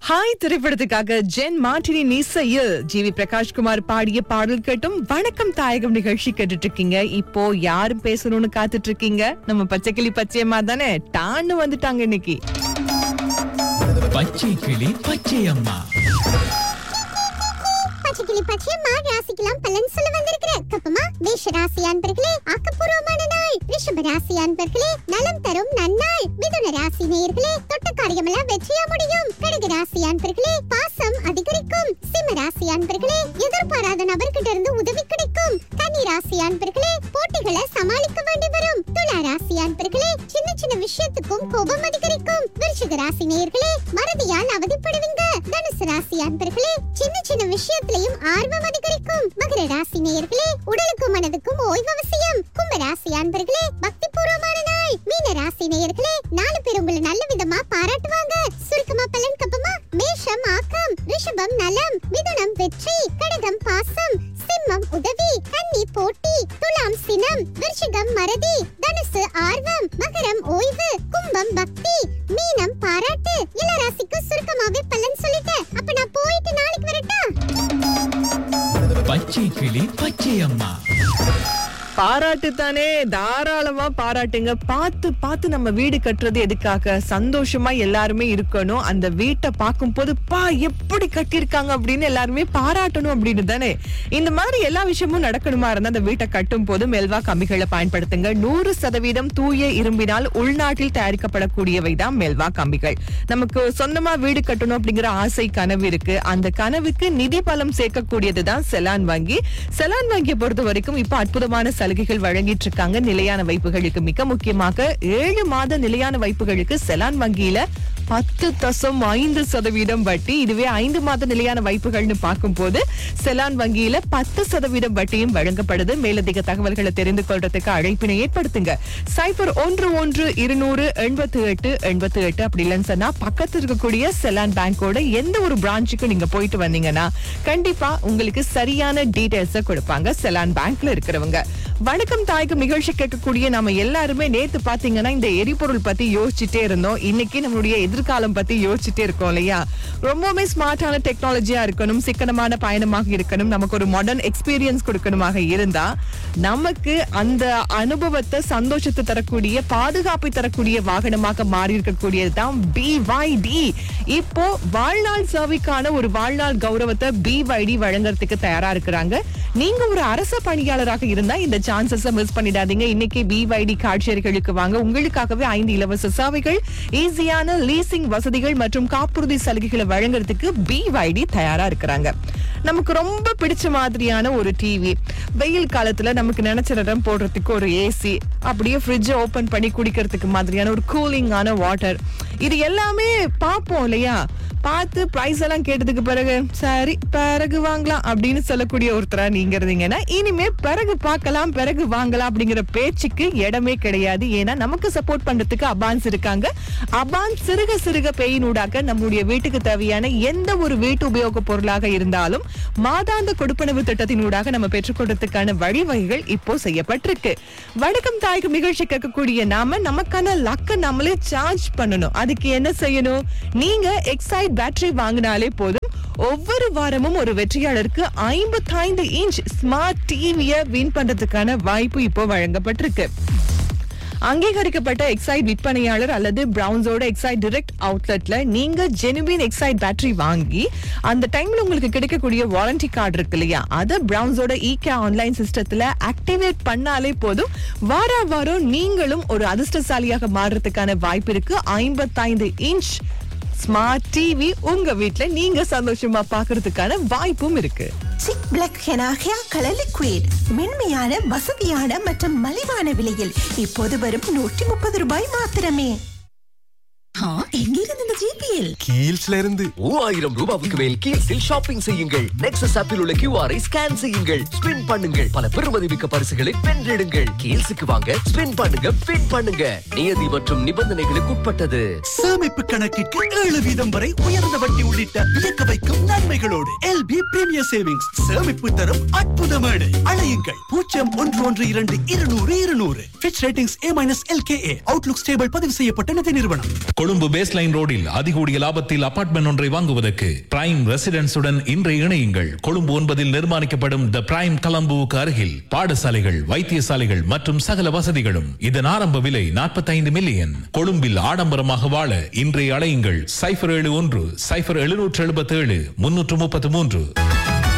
hi திரைப்படத்துக்காக gen மார்டினின் இசையில் G we Prakash Kumar பாடிய பாடல் கேட்டும் வணக்கம் தாயகம் நிகழ்ச்சி கேட்டுட்டு இருக்கீங்க இப்போ யாரும் பேசணும்னு காத்துட்டு இருக்கீங்க நம்ம பச்சைக்கிளி பச்சையம்மா தானே டான்னு வந்துட்டாங்க இன்னைக்கு பச்சை கிளி பச்சை அம்மா பச்சைக்கிளி பச்சையம்மா ராசிக்கெல்லாம் பலன் சொல்ல வந்திருக்கிறேன் கப்பமா மேஷ ராசி அன்பர்களே ஆக்கப்பூர்வமான நாள் ரிஷப ராசி அன்பர்களே நலம் தரும் நன்னாள் மிதுன ராசி நேயர்களே தொட்ட காரியமெல்லாம் வெற்றியா முடியும் கடக ராசி அன்பர்களே பாசம் அதிகரிக்கும் சிம்ம ராசி அன்பர்களே எதிர்பாராத நபர்கிட்ட இருந்து உதவி கிடைக்கும் கன்னி ராசி அன்பர்களே போட்டிகளை சமாளிக்க வேண்டி வரும் துலா ராசி அன்பர்களே சின்ன சின்ன விஷயத்துக்கும் கோபம் அதிகரிக்கும் விருச்சிக ராசி நேயர்களே மறதியால் அவதிப்படுவீங்க தனுசு ராசி அன்பர்களே சின்ன சின்ன விஷயத்திலையும் ஆர்வம் அதிகரிக்கும் மகர ராசி நேயர்களே உடலுக்கும் மனதுக்கும் ஓய்வு அவசியம் கும்ப ராசி அன்பர்களே பக்தி பூர்வமான நாள் மீன ராசி நேயர்களே நாலு பேர் உங்களை நல்ல விதமா பாராட்டுவாங்க சுருக்கமா பலன் கப்பமா மேஷம் ஆக்கம் ரிஷபம் நலம் மிதுனம் வெற்றி கடகம் பாசம் சிம்மம் உதவி கன்னி போட்டி துலாம் சினம் விருச்சிகம் மறதி தனுசு ஆர்வம் மகரம் ஓய்வு கும்பம் பக்தி மீனம் பாராட்டு எல்லா ராசிக்கும் சுருக்கமாவே பலன் சொல்லிட்டேன் அப்ப நான் போயிட்டு நாளைக்கு வரட்டா பச்சை கிளி பச்சை அம்மா பாராட்டு தானே தாராளமா பாராட்டுங்க பார்த்து பார்த்து நம்ம வீடு கட்டுறது எதுக்காக சந்தோஷமா எல்லாருமே இருக்கணும் அந்த வீட்டை பார்க்கும் போது பா எப்படி கட்டியிருக்காங்க அப்படின்னு எல்லாருமே பாராட்டணும் அப்படின்னு தானே இந்த மாதிரி எல்லா விஷயமும் நடக்கணுமா இருந்தா அந்த வீட்டை கட்டும் போது மெல்வா கம்பிகளை பயன்படுத்துங்க நூறு சதவீதம் தூய இரும்பினால் உள்நாட்டில் தயாரிக்கப்படக்கூடியவை தான் மெல்வா கம்பிகள் நமக்கு சொந்தமா வீடு கட்டணும் அப்படிங்கிற ஆசை கனவு இருக்கு அந்த கனவுக்கு நிதி பலம் சேர்க்கக்கூடியது தான் செலான் வங்கி செலான் வங்கியை பொறுத்த வரைக்கும் இப்ப அற்புதமான சலுகைகள் வழங்கிட்டு இருக்காங்க நிலையான வைப்புகளுக்கு மிக முக்கியமாக ஏழு மாத நிலையான வைப்புகளுக்கு செலான் வங்கியில பத்து தசம் ஐந்து சதவீதம் வட்டி இதுவே ஐந்து மாத நிலையான வைப்புகள்னு பார்க்கும்போது செலான் வங்கியில பத்து சதவீதம் வட்டியும் வழங்கப்படுது மேலதிக தகவல்களை தெரிந்து கொள்றதுக்கு அழைப்பினை ஏற்படுத்துங்க சைபர் ஒன்று ஒன்று இருநூறு எண்பத்தி எட்டு எண்பத்தி எட்டு அப்படி இல்லைன்னு சொன்னா பக்கத்துல இருக்கக்கூடிய செலான் பேங்கோட எந்த ஒரு பிரான்ச்சுக்கு நீங்க போயிட்டு வந்தீங்கன்னா கண்டிப்பா உங்களுக்கு சரியான டீடைல்ஸ கொடுப்பாங்க செலான் பேங்க்ல இருக்கிறவங்க வணக்கம் தாய்க்கும் நிகழ்ச்சி கேட்கக்கூடிய நாம எல்லாருமே நேத்து பாத்தீங்கன்னா இந்த எரிபொருள் பத்தி யோசிச்சுட்டே இருந்தோம் இன்னைக்கு நம்மளுடைய எதிர்காலம் பத்தி யோசிச்சுட்டே இருக்கோம் இல்லையா ரொம்பவுமே ஸ்மார்ட்டான டெக்னாலஜியா இருக்கணும் சிக்கனமான பயணமாக இருக்கணும் நமக்கு ஒரு மாடர்ன் எக்ஸ்பீரியன்ஸ் கொடுக்கணுமாக இருந்தா நமக்கு அந்த அனுபவத்தை சந்தோஷத்தை தரக்கூடிய பாதுகாப்பை தரக்கூடிய வாகனமாக மாறி இருக்கக்கூடியது தான் பிவைடி இப்போ வாழ்நாள் சேவைக்கான ஒரு வாழ்நாள் கௌரவத்தை பிவைடி வழங்குறதுக்கு தயாரா இருக்கிறாங்க நீங்க ஒரு அரச பணியாளராக இருந்தா இந்த சான்சஸ் மிஸ் பண்ணிடாதீங்க இன்னைக்கு பிவைடி காட்சியர்களுக்கு வாங்க உங்களுக்காகவே ஐந்து இலவச சேவைகள் ஈஸியான லீசிங் வசதிகள் மற்றும் காப்புறுதி சலுகைகளை வழங்குறதுக்கு பிவைடி தயாரா இருக்கிறாங்க நமக்கு ரொம்ப பிடிச்ச மாதிரியான ஒரு டிவி வெயில் காலத்துல நமக்கு நினைச்ச நேரம் போடுறதுக்கு ஒரு ஏசி அப்படியே ஃப்ரிட்ஜ் ஓபன் பண்ணி குடிக்கிறதுக்கு மாதிரியான ஒரு கூலிங்கான வாட்டர் இது எல்லாமே பார்ப்போம் இல்லையா பார்த்து பிரைஸ் எல்லாம் கேட்டதுக்கு பிறகு சரி பிறகு வாங்கலாம் அப்படின்னு சொல்லக்கூடிய ஒருத்தரா நீங்க இருந்தீங்கன்னா இனிமே பிறகு பார்க்கலாம் பிறகு வாங்கலாம் அப்படிங்கிற பேச்சுக்கு இடமே கிடையாது ஏன்னா நமக்கு சப்போர்ட் பண்றதுக்கு அபான்ஸ் இருக்காங்க அபான்ஸ் சிறுக சிறுக பெயினூடாக்க நம்முடைய வீட்டுக்கு தேவையான எந்த ஒரு வீட்டு உபயோக பொருளாக இருந்தாலும் மாதாந்த கொடுப்பனவு திட்டத்தினூடாக நம்ம பெற்றுக்கொள்றதுக்கான வழிவகைகள் இப்போ செய்யப்பட்டிருக்கு வணக்கம் தாய்க்கு நிகழ்ச்சி கேட்கக்கூடிய நாம நமக்கான லக்க நம்மளே சார்ஜ் பண்ணணும் அதுக்கு என்ன செய்யணும் நீங்க எக்ஸைட் பேட்டரி வாங்கினாலே போதும் ஒவ்வொரு வாரமும் ஒரு வெற்றியாளருக்கு ஐம்பத்தைந்து இன்ச் ஸ்மார்ட் டிவிய வின் பண்றதுக்கான வாய்ப்பு இப்போ வழங்கப்பட்டிருக்கு அங்கீகரிக்கப்பட்ட எக்ஸைட் விற்பனையாளர் அல்லது பிரவுன்ஸோட எக்ஸைட் டிரெக்ட் அவுட்லெட்ல நீங்க ஜெனுவின் எக்ஸைட் பேட்டரி வாங்கி அந்த டைம்ல உங்களுக்கு கிடைக்கக்கூடிய வாரண்டி கார்டு இருக்கு இல்லையா அதை பிரவுன்ஸோட இகே ஆன்லைன் சிஸ்டத்துல ஆக்டிவேட் பண்ணாலே போதும் வார வாரம் நீங்களும் ஒரு அதிர்ஷ்டசாலியாக மாறுறதுக்கான வாய்ப்பு இருக்கு ஐம்பத்தைந்து இன்ச் ஸ்மார்ட் டிவி உங்க வீட்ல நீங்க சந்தோஷமா பாக்குறதுக்கான வாய்ப்பும் இருக்கு Chik black henna hair colour liquid மென்மையான வசதியான மற்றும் மலிவான விலையில் இப்போது வரும் நூற்றி முப்பது ரூபாய் மாத்திரமே எங்கிருந்து இந்த ஜிபிஎல் கீல்ஸ்ல இருந்து மூவாயிரம் ரூபாவுக்கு மேல் கீழ்ஸில் ஷாப்பிங் செய்யுங்கள் நெக்ஸஸ் ஆப்பில் உள்ள கியூஆரை ஸ்கேன் செய்யுங்கள் ஸ்பின் பண்ணுங்கள் பல பெறுமதிமிக்க பரிசுகளை வென்றெடுங்கள் கீழ்ஸுக்கு வாங்க ஸ்பின் பண்ணுங்க பின் பண்ணுங்க நியதி மற்றும் நிபந்தனைகளுக்கு உட்பட்டது சேமிப்பு கணக்கிற்கு ஏழு வீதம் வரை உயர்ந்த வட்டி உள்ளிட்ட வியக்க வைக்கும் நன்மைகளோடு எல்பி பிரீமியர் சேவிங்ஸ் சேமிப்பு தரும் அற்புத மேடை அழையுங்கள் பூஜ்ஜியம் ஒன்று ஒன்று இரண்டு இருநூறு இருநூறு Fitch ratings A minus L K A outlook stable பதிவு செய்யப்பட்ட நிதி நிறுவனம் கொழும்பு பேஸ்லைன் ரோடில் அதிகூடிய லாபத்தில் அபார்ட்மெண்ட் ஒன்றை வாங்குவதற்கு பிரைம் ரெசிடென்ஸுடன் இன்றைய இணையுங்கள் கொழும்பு ஒன்பதில் நிர்மாணிக்கப்படும் த பிரைம் கலம்புவுக்கு அருகில் பாடசாலைகள் வைத்தியசாலைகள் மற்றும் சகல வசதிகளும் இதன் ஆரம்ப விலை 45 மில்லியன் கொழும்பில் ஆடம்பரமாக வாழ இன்றைய அழையுங்கள் சைபர் ஏழு ஒன்று சைபர் எழுநூற்று எழுபத்தி ஏழு முன்னூற்று முப்பத்து மூன்று